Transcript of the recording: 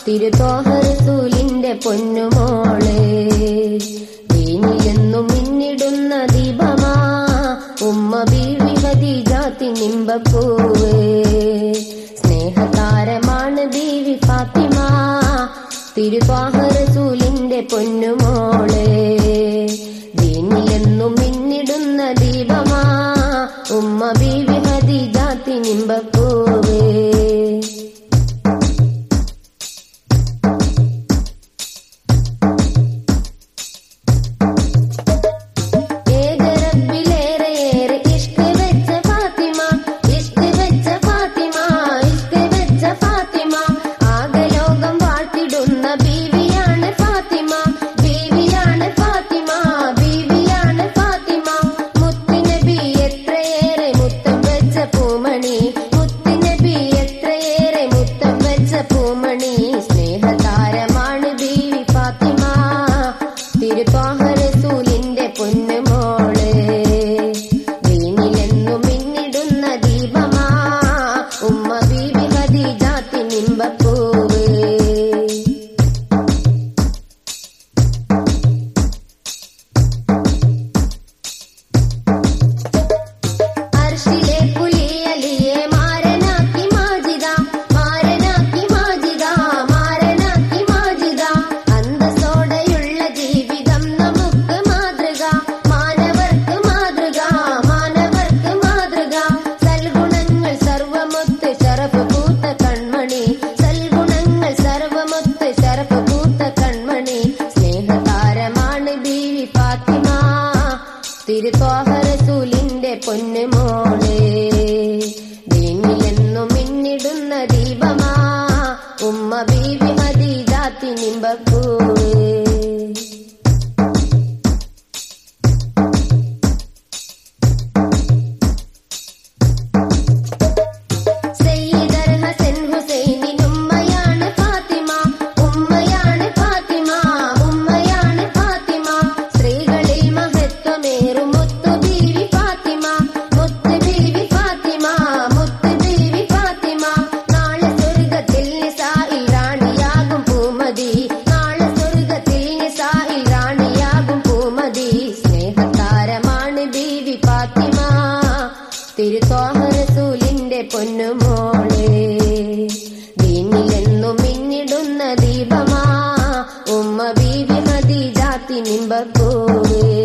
തിരുത്തോഹറസൂലിന്റെ പൊന്നുമോളെ ദീനിലെന്നും മിന്നിടുന്ന ദീപമാ ഉമ്മ ബീവി ഹദീജാത്തി നിമ്പപ്പൂവേ സ്നേഹതാരമാണ് ബീവി ഫാത്തിമ തിരുവാഹറസൂലിന്റെ പൊന്നുമോളെ ദീനിലെന്നും മിന്നിടുന്ന ദീപമാ ഉമ്മ ബീവി ഹദീജാത്തി നിമ്പപ്പൂവേ ഏകരബിലേറെയേറെ ഇഷ്ക് വെച്ച ഫാത്തിമ ഇഷ്ക് വെച്ച ഫാത്തിമ ഇഷ്ക് വെച്ച ഫാത്തിമ ആകലോകം വാഴ്ത്തിടുന്ന ബീവിയാണ് ഫാത്തിമ ബീവിയാണ് ഫാത്തിമ ബീവിയാണ് ഫാത്തിമ മുത്തുനബി എത്രയേറെ മുത്തം വെച്ച പൂമണി മുത്തുനബി എത്രയേറെ മുത്തം വെച്ച പൂമണി സ്നേഹതാരമാണ് ബീവി ഫാത്തിമ തിരുപ്പാഹരസൂലിന്റെ പൊന്നുമോള് ദീനിലെന്നും മിന്നിടുന്ന ദീപമാ ഉമ്മ ബീവി ഹദീജാത്തി നിമ്പപ്പൂവ് അർഷിലെ പുലിയലിയെ മാരനാക്കി മാജിദ മാരനാക്കി മാജിദ മാരനാക്കി മാജിദ അന്തസ്സോടെയുള്ള ജീവിതം നമുക്ക് മാതൃക മാനവർക്ക് മാതൃക മാനവർക്ക് മാതൃക സൽഗുണങ്ങൾ സർവമൊത്ത് ശറഫ് പൂത്ത കൺമണി സൽഗുണങ്ങൾ സർവമൊത്ത് ശറഫ് പൂത്ത കൺമണി സ്നേഹതാരമാണ് ബീവി ഫാത്തിമ തിരുത്തോഹറസൂലിന്റെ പൊന്നുമോളെ ദീനിലെന്നും മിന്നിടുന്ന ദീപമാ ഉമ്മ ബീവി ഹദീജാത്തി നിമ്പക്കൂവേ സയ്യിദർ ഹസൻ ഹുസൈനിനുമ്മയാണ് ഫാത്തിമ ഉമ്മയാണ് ഫാത്തിമ ഉമ്മയാണ് ഫാത്തിമ സ്ത്രീകളിൽ മഹത്വമേറും മുത്തു ബീവി ഫാത്തിമ മുത്ത് ബീവി ഫാത്തിമ മുത്ത് ബീവി ഫാത്തിമ നാളെ സ്വർഗത്തിൽ നിസായിൽ റാണിയാകും പൂമതി നാളെ സ്വർഗത്തിൽ നിസായിൽ റാണിയാകും പൂമതി സ്നേഹതാരമാണ് ബീവി ഫാത്തിമ തിരുത്തോഹറസൂലിന്റെ പൊന്നുമോളെ ദീനിലെന്നും മിന്നിടുന്ന ദീപമാ ഉമ്മ ബീവി ഹദീജാത്തി നിമ്പക്കൂവേ